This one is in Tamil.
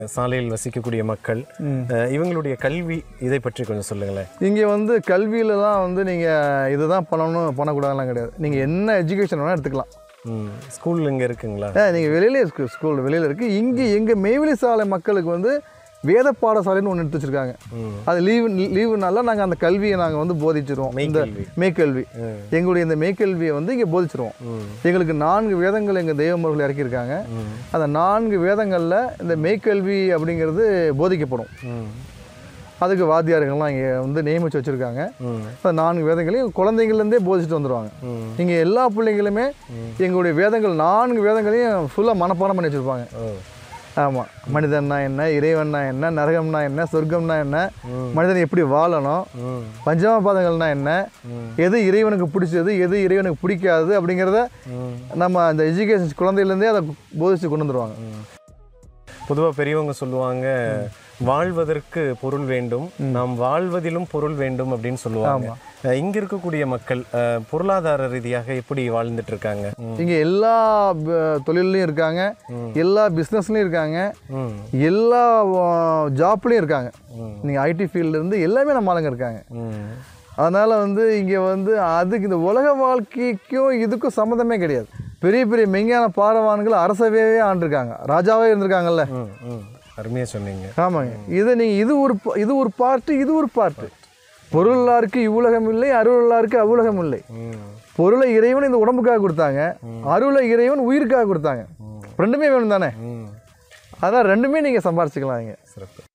சாலையில் வசிக்கக்கூடிய மக்கள் அஹ், இவங்களுடைய கல்வி இதை பற்றி கொஞ்சம் சொல்லுங்களேன் இங்கே வந்து கல்வியிலலாம் வந்து நீங்கள் இதுதான் பண்ணணும் பண்ணக்கூடாதுலாம் கிடையாது நீங்கள் என்ன எஜுகேஷன் வேணால் எடுத்துக்கலாம் ம், ஸ்கூல் இங்கே இருக்குங்களா நீங்கள் வெளியிலே இருக்கு ஸ்கூல் வெளியில் இருக்குது இங்கே எங்கள் மெய்வெளி சாலை மக்களுக்கு வந்து வேத பாடசாலைன்னு ஒன்று எடுத்து வச்சிருக்காங்க ம். அது லீவு லீவுனால நாங்கள் அந்த கல்வியை நாங்கள் வந்து போதிச்சிருவோம் இந்த மெய்க்கல்வி. மெய்க்கல்வி எங்களுடைய இந்த மெய்க்கல்வியை வந்து இங்கே போதிச்சிருவோம் எங்களுக்கு நான்கு வேதங்கள் எங்கள் தெய்வமர்கள் இறக்கியிருக்காங்க அந்த நான்கு வேதங்களில் இந்த மெய்க்கல்வி அப்படிங்கிறது போதிக்கப்படும் ம், அதுக்கு வாத்தியார்கள்லாம் இங்கே வந்து நியமித்து வச்சுருக்காங்க ம், அந்த நான்கு வேதங்களையும் குழந்தைங்கள்லேருந்தே போதிச்சுட்டு வந்துடுவாங்க ம். இங்கே எல்லா பிள்ளைங்களுமே எங்களுடைய வேதங்கள் நான்கு வேதங்களையும் ஃபுல்லாக மனப்பாடம் பண்ணி வச்சுருப்பாங்க ஓ ஆமாம் மனிதன்னா என்ன இறைவன்னா என்ன நரகம்னா என்ன சொர்க்கம்னா என்ன மனிதன் எப்படி வாழணும் ம், பஞ்சமபாதங்கள்னா என்ன எது இறைவனுக்கு பிடிச்சது எது இறைவனுக்கு பிடிக்காது அப்படிங்கிறத ம். நம்ம அந்த எஜுகேஷன் குழந்தையிலேருந்தே அதை போதிச்சு கொண்டு வந்துருவாங்க பொதுவாக பெரியவங்க சொல்லுவாங்க வாழ்வதற்கு பொருள் வேண்டும் நாம் வாழ்வதிலும் பொருள் வேண்டும் அப்படின்னு சொல்லுவாங்க அஹ், இங்க இருக்கக்கூடிய மக்கள் அஹ், பொருளாதார ரீதியாக எப்படி வாழ்ந்துட்டு இருக்காங்க ம், இங்கே எல்லா ப- தொழில்லையும் இருக்காங்க எல்லா பிஸ்னஸ்லையும் இருக்காங்க ம், எல்லா ஜாப்லேயும் இருக்காங்க ம். நீங்கள் ஐடி இருந்து எல்லாமே நம்ம ஆளுங்க இருக்காங்க ம், அதனால் வந்து இங்கே வந்து அதுக்கு இந்த உலக வாழ்க்கைக்கும் இதுக்கும் சம்மந்தமே கிடையாது பெரிய பெரிய மெஞ்ஞான பாரவான்கள் அரசவே ஆண்டிருக்காங்க ராஜாவே இருந்திருக்காங்கல்ல ம், ம். அருமையா சொன்னீங்க ஆமாங்க இது நீங்கள் இது ஒரு ப- இது ஒரு பார்ட்டு இது ஒரு பார்ட்டு பொருளாருக்கு இவ்வுலகம் இல்லை அருளாருக்கு அவ்வுலகம் இல்லை ம், பொருளை இறைவன் இந்த உடம்புக்காக கொடுத்தாங்க அருளை இறைவன் உயிருக்காக கொடுத்தாங்க ரெண்டுமே வேணும் தானே ம். அதான் ரெண்டுமே நீங்கள் சம்பாரிச்சுக்கலாம் இங்கே சிறப்பு